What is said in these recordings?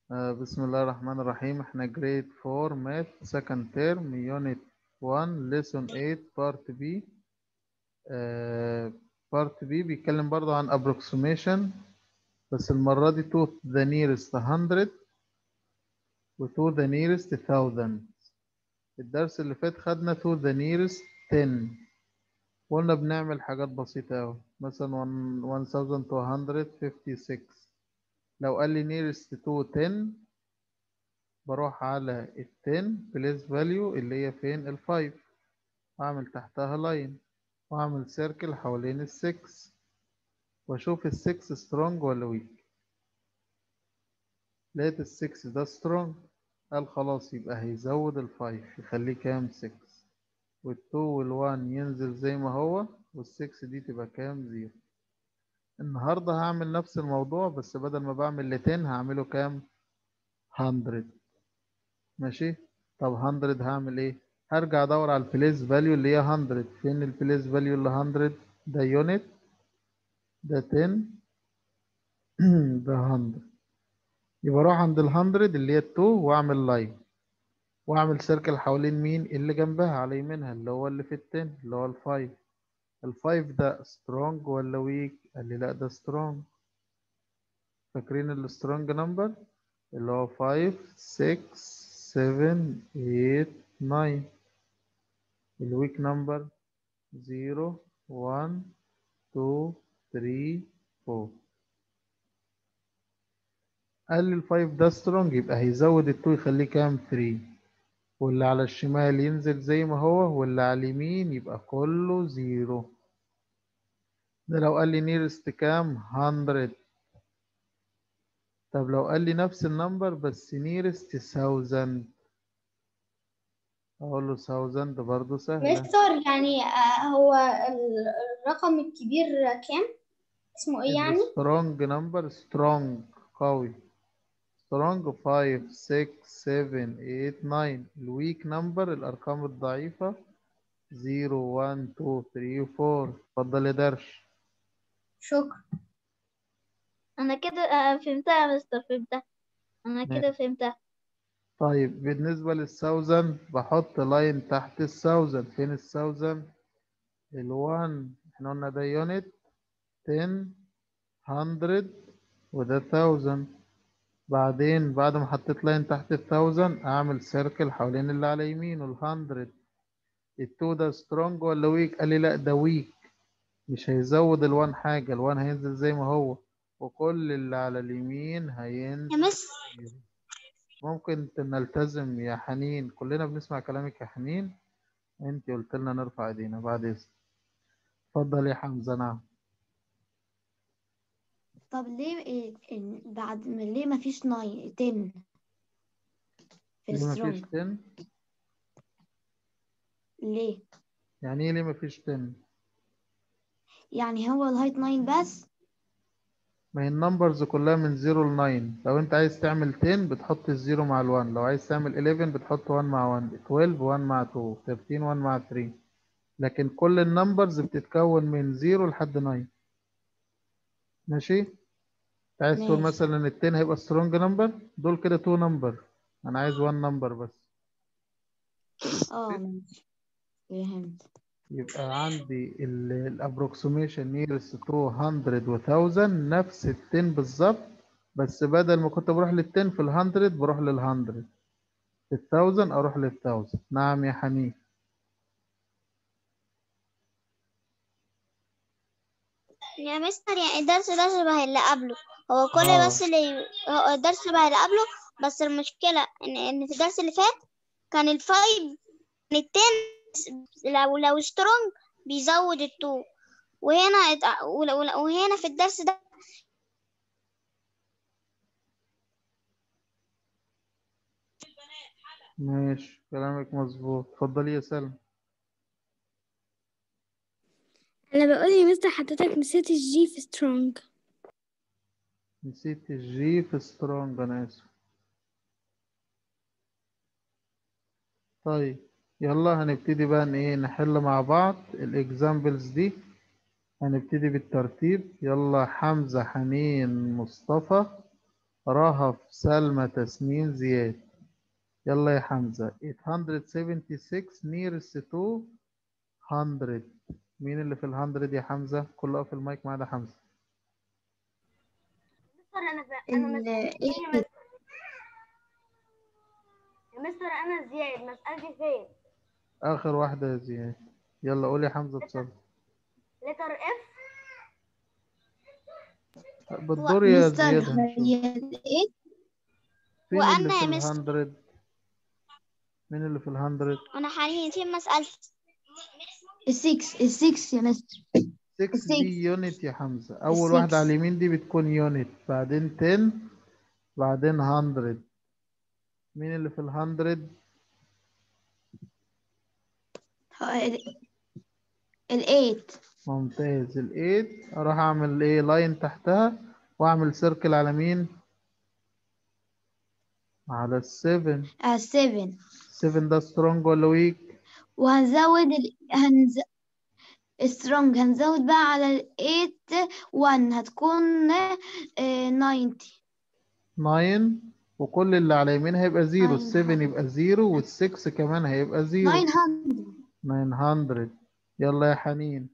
آه، بسم الله الرحمن الرحيم احنا جريد 4 ماث سكند تيرم يونت 1 ليسون 8 بارت بي بارت بي بيتكلم برضه عن approximation بس المرة دي to the nearest 100 و to the nearest 1000 الدرس اللي فات خدنا to the nearest 10 قلنا بنعمل حاجات بسيطة أوي مثلا 1256 لو قال لي nearest to 10 بروح على ال 10 place value اللي هي فين ال 5 واعمل تحتها لاين واعمل سيركل حوالين ال 6 واشوف ال 6 strong ولا weak لقيت ال 6 ده strong قال خلاص يبقى هيزود ال 5 يخليه كام 6 وال 2 وال 1 ينزل زي ما هو وال 6 دي تبقى كام 0 النهارده هعمل نفس الموضوع بس بدل ما بعمل ل 10 هعمله كام 100 ماشي طب 100 هعمل ايه هرجع ادور على البليس فاليو اللي هي 100 فين البليس فاليو اللي 100 ده يونت ده 10 ده 100 يبقى اروح عند ال 100 اللي هي 2 واعمل لاين واعمل سيركل حوالين مين اللي جنبها على يمينها اللي هو اللي في ال 10 اللي هو ال 5 ال 5 ده سترونج ولا ويك قال لي لا ده سترونج فاكرين السترونج نمبر اللي هو 5 6 7 8 9 الويك نمبر 0 1 2 3 4 قال لي ال 5 ده سترونج يبقى هيزود ال 2 يخليه كام 3 واللي على الشمال ينزل زي ما هو واللي على اليمين يبقى كله زيرو ده لو قال لي نيرست كام 100 طب لو قال لي نفس النمبر بس نيرست 1000 اقول له 1000 برضه سهله مستر يعني آه، هو ال- الرقم الكبير كام؟ اسمه ايه يعني؟ سترونج نمبر سترونج قوي سترونج 5 6 7 8 9 الويك نمبر الارقام الضعيفه 0 1 2 3 4 اتفضل يا درش شكرا انا كده آه، فهمتها يا مستر فهمتها انا ماشي. كده فهمتها طيب بالنسبة للثاوزند بحط لاين تحت الثاوزند فين الثاوزند الوان احنا قلنا ده يونت 10 100 وده ثاوزند بعدين بعد ما حطيت لاين تحت الثاوزند اعمل سيركل حوالين اللي على يمينه الهندرد التو ده سترونج ولا ويك قال لي لا ده ويك مش هيزود الوان حاجة الوان هينزل زي ما هو وكل اللي على اليمين يا هينزل مس ممكن ت- نلتزم يا حنين كلنا بنسمع كلامك يا حنين انت قلت لنا نرفع ايدينا بعد اذن اتفضل يا حمزة نعم طب ليه إيه إن بعد ما ليه ما فيش ناين 10 في ليه مفيش السترونج 10 ليه يعني ايه ليه مفيش 10 يعني هو الهايت 9 بس ما هي النمبرز كلها من 0 ل 9 لو انت عايز تعمل 10 بتحط الزيرو مع ال1 لو عايز تعمل 11 بتحط 1 مع 1 12 1 مع 2 13 1 مع 3 لكن كل النمبرز بتتكون من 0 لحد 9 ماشي انت عايز تقول ماشي. مثلا ال 10 هيبقى سترونج نمبر دول كده 2 نمبر انا عايز 1 نمبر بس اه ماشي فهمت يبقى عندي الابروكسيميشن نيرست تو 100 و 1000 نفس ال 10 بالظبط بس بدل ما كنت بروح لل 10 في ال 100 بروح لل 100 في ال 1000 اروح لل 1000 نعم يا حنين يا مستر يعني الدرس ده شبه اللي قبله هو كل آه. بس اللي هو الدرس شبه اللي قبله بس المشكلة إن إن في الدرس اللي فات كان الفايف كان التن لو لو سترونج بيزود التو وهنا ات- ول- ول- وهنا في الدرس ده ماشي كلامك مظبوط اتفضلي يا سلمى انا بقول يا مستر حضرتك نسيت الجي في سترونج نسيت الجي في سترونج انا اسف طيب يلا هنبتدي بقى ان ايه نحل مع بعض الاكزامبلز دي هنبتدي بالترتيب يلا حمزة حنين مصطفى رهف سلمى تسنيم زياد يلا يا حمزة 876 nearest to 100 مين اللي في ال 100 يا حمزة؟ كله في المايك ما عدا حمزة مستر انا ف... انا ال- مسألتي إيه فين يا مستر يا مستر انا زياد مسألتي فين آخر واحدة يا زياد يلا قول يا حمزة بسرعة لتر اف بالدور يا مستر زياد هنشوف هي ايه فين وأنا اللي يا في مستر. ال 100 مين اللي في ال 100 أنا حنين في مسألتي السكس السكس يا مستر 6 السكس. دي يونت يا حمزة أول السكس. واحدة على اليمين دي بتكون يونت بعدين 10 بعدين 100 مين اللي في ال 100 الايت ممتاز ال 8 أروح أعمل إيه لاين تحتها وأعمل سيركل على مين على ال 7 السفن 7 ده سترونج ولا ويك وهنزود ال... هنز... سترونج هنزود بقى على الايت 1 هتكون آه، 90 9 وكل اللي على يمين هيبقى 0 ال 7 900. يبقى 0 وال 6 كمان هيبقى 0 900 900 يلا يا حنين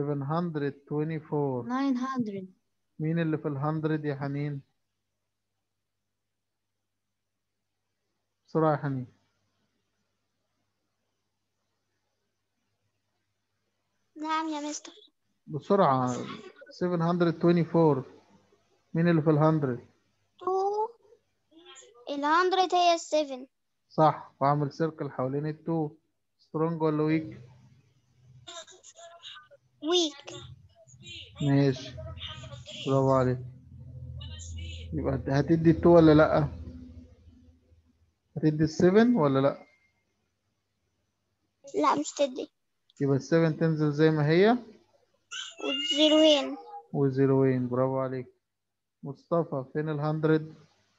724 900 مين اللي في ال 100 يا حنين بسرعة يا حنين نعم يا مستر بسرعة 724 مين اللي في ال 100 تو الهندرد هي السفن صح وأعمل سيركل حوالين التو سترونج ولا ويك ويك ماشي برافو عليك يبقى هت- هتدي التو ولا لأ هتدي السفن ولا لأ لا مش تدي يبقى السفن تنزل زي ما هي والزيروين وزيروين برافو عليك مصطفى فين الهندرد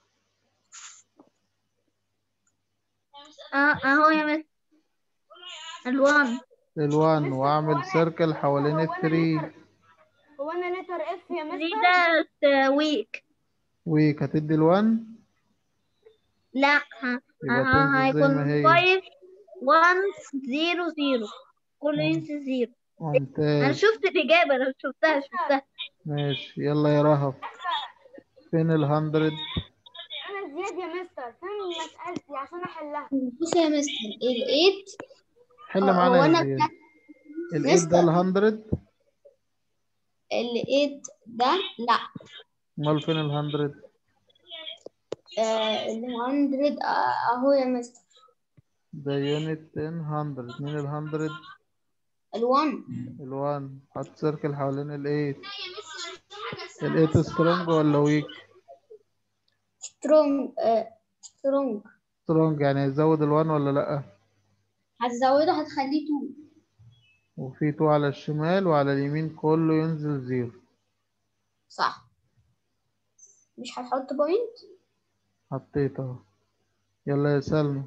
اه اهو يا مستر الوان الوان واعمل سيركل حوالين الثري هو انا لتر اف يا مستر ده ويك ويك هتدي الوان لا ها يبقى ها تنزل زي ما هيكون هي 5 1 0 0 كله ينزل 0 انا ممتاز شفت الاجابه انا شفتها شفتها ماشي يلا يا رهف فين الهندرد انا زياد يا مستر فين مسألتي عشان احلها بص يا مستر الايت حل هو معانا أنا يا زياد بتاعت- الايت ده مستر. الهندرد الايت ده لا امال فين الهندرد الهندرد اهو يا مستر ده يونت 10 هندرد مين الهندرد الوان الوان حط سيركل حوالين الايت الايت سترونج ولا ويك سترونج سترونج سترونج يعني يزود الوان ولا لا هتزوده هتخليه تو وفي تو على الشمال وعلى اليمين كله ينزل زيرو صح مش هتحط بوينت حطيت اهو يلا يا سلمى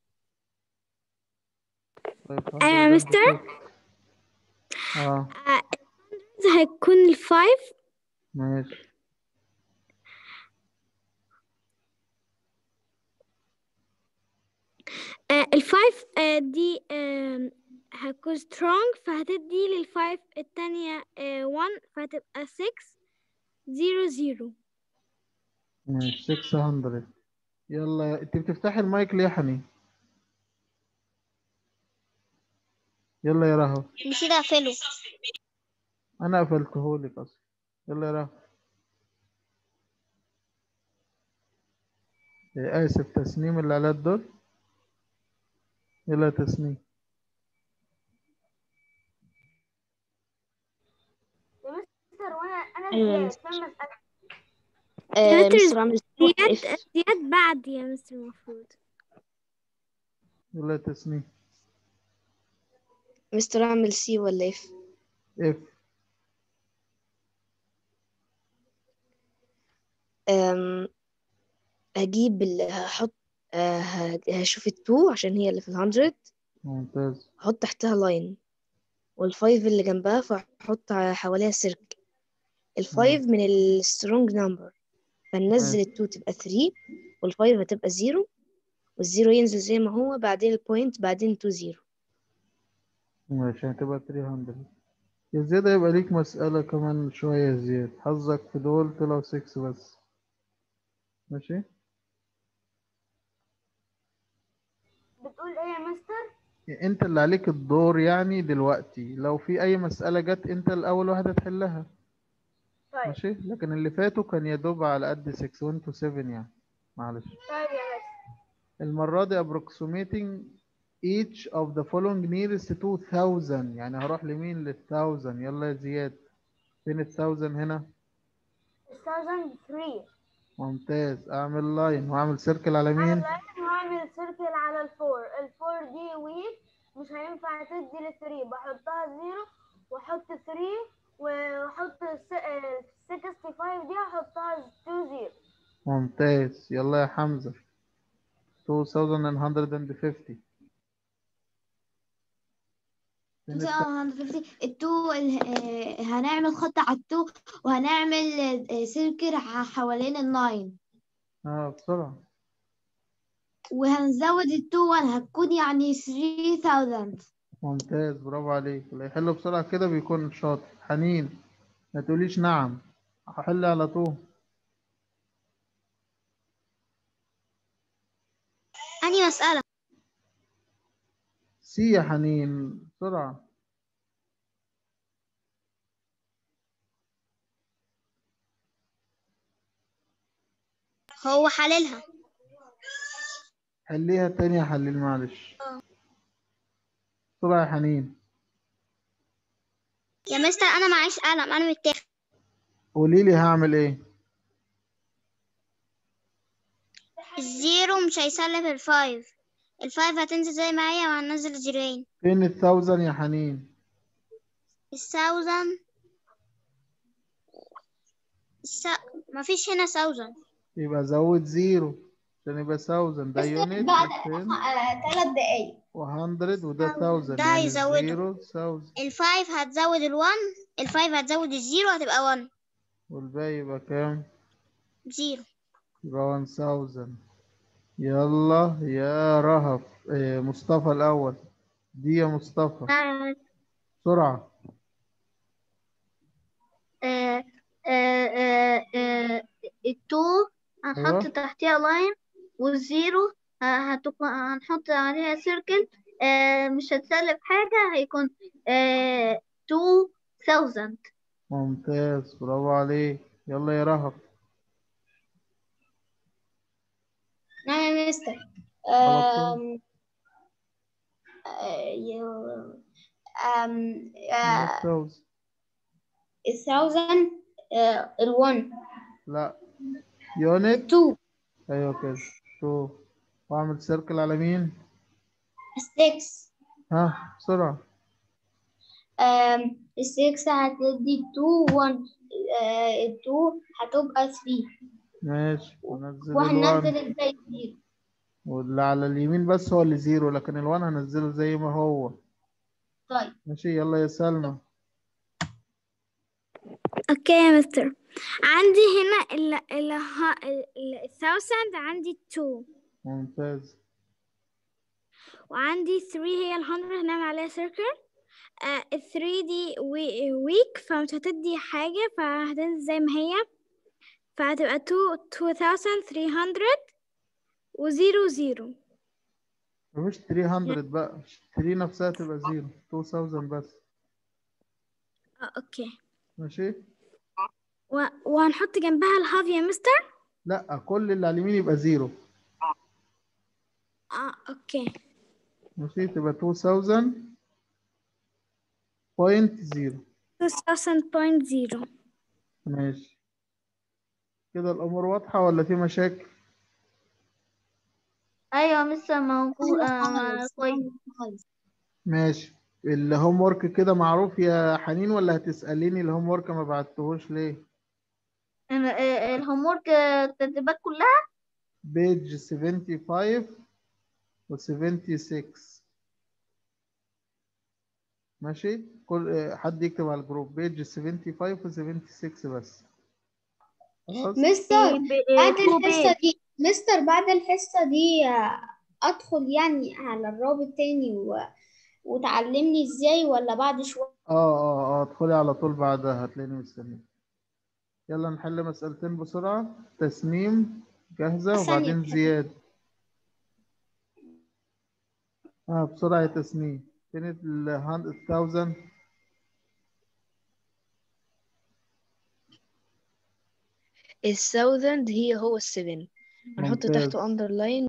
طيب الحمد أيوة يا لله مستر. بخير. اه هيكون الفايف ماشي آه الفايف آه دي آه هتكون سترونج فهتدي للفايف التانية آه 1 فهتبقى 6 زيرو زيرو ماشي 600 يلا انت بتفتحي المايك ليه يا حنين يلا يا رهف نسيت اقفله انا قفلته لك اصلا يلا يا رهف إيه، اسف تسنيم اللي على الدور يلا يا تسنيم مستر وانا انا أيوة زياد فين مسألتي آه، مستر مستر عامل زياد زياد بعد يا مستر المفروض يلا يا تسنيم مستر اعمل سي ولا اف اف أم، هجيب ال- هحط آه، ه- هشوف التو عشان هي اللي في الهندرد ممتاز هحط تحتها لاين والفايف اللي جنبها فهحط ع- حواليها سيرك الفايف من السترونج نمبر فننزل ماشي. التو تبقى 3 والفايف هتبقى زيرو والزيرو ينزل زي ما هو بعدين البوينت بعدين تو زيرو ماشي هتبقى 300 يا زياد هيبقى ليك مسألة كمان شوية يا زياد حظك في دول طلعوا 6 بس ماشي بتقول ايه يا مستر انت اللي عليك الدور يعني دلوقتي لو في اي مسألة جت انت الاول واحد هتحلها طيب ماشي لكن اللي فاتوا كان يدوب على قد 6 وانتوا 7 يعني معلش طيب يا مستر المرة دي approximating each of the following nearest to 1000 يعني هروح لمين لل 1000 يلا يا زياد فين ال 1000 هنا 1003 ممتاز اعمل لاين واعمل سيركل على اعمل مين لاين واعمل سيركل على الفور الفور دي ويك مش هينفع تدي للثري بحطها زيرو واحط ثري واحط ال 65 دي احطها 2 زيرو ممتاز يلا يا حمزة 2150 فين الت- 250 التو ال- آه، هنعمل خط على التو وهنعمل آه، سيركل ح- حوالين الناين اه بسرعة وهنزود التو 1 هتكون يعني 3000 ممتاز برافو عليك اللي يحل بسرعة كده بيكون شاطر حنين ما تقوليش نعم هحل على طول أنهي مسألة سي يا حنين بسرعة هو حللها حليها تاني يا حليل معلش بسرعة يا حنين يا مستر أنا معيش قلم أنا متاخد قولي لي هعمل ايه الزيرو مش هيسلف الفايف الفايف هتنزل زي ما هي وهننزل زيروين فين الثاوزن يا حنين الثاوزن الس... مفيش هنا ثاوزن يبقى زود زيرو عشان يبقى ثاوزن ده يونت بعد فين ثلاث دقايق و100 وده ثاوزن ده يعني هيزوده. زيرو ثاوزن الفايف هتزود الوان الفايف هتزود الزيرو هتبقى وان والباقي يبقى كام زيرو يبقى 1000 يلا يا رهف إيه مصطفى الأول دي يا مصطفى بسرعة آه، آه، آه، آه، التو هنحط أيوة. تحتها لاين والزيرو ه- هتكون هنحط عليها سيركل مش هتسلف حاجة هيكون تو thousand ممتاز برافو عليك يلا يا رهف نعم يا مستر على طول. أم... آه، يو- أم... آه، 1000 الثاوزن آه، الون لا يونت تو ايوه كده شوف واعمل سيركل على مين السكس ها بسرعة أم... السكس هتدي تو ون آه، التو هتبقى ثري ماشي ونزل وهننزل الوان ازاي زيرو واللي على اليمين بس هو اللي زيرو لكن الوان هنزله زي ما هو طيب ماشي يلا يا سلمى اوكي يا مستر عندي هنا ال ال ال الثاوسند عندي 2 ممتاز وعندي 3 هي ال 100 هنعمل عليها سيركل ال 3 دي ويك فمش هتدي حاجة فهتنزل زي ما هي فهتبقى 2 2300 وزيرو زيرو مفيش 300 بقى 3 نفسها تبقى زيرو 2000 بس اه اوكي ماشي و... وهنحط جنبها الهاف يا مستر لا كل اللي على اليمين يبقى زيرو اه اوكي ماشي تبقى 2000 بوينت زيرو 2000.0 ماشي كده الأمور واضحة ولا في مشاكل؟ ايوه لسه موجود آه كويس ماشي الهوم ورك كده معروف يا حنين ولا هتسأليني الهوم ورك ما بعتهوش ليه؟ الهوم ورك التدريبات كلها بيج 75 و 76 ماشي كل حد يكتب على الجروب بيج 75 و 76 بس خلاص مستر ب- بعد two الحصة page. دي مستر بعد الحصة دي آه، أدخل يعني على الرابط تاني و... وتعلمني إزاي ولا بعد شوية اه اه اه ادخلي على طول بعدها هتلاقيني مستني يلا نحل مسألتين بسرعة تسنيم جاهزة ثانية. وبعدين زياد اه بسرعة يا تسنيم فين ال 100000 الثاوزند هي هو السفن هنحط ممتاز. تحته underline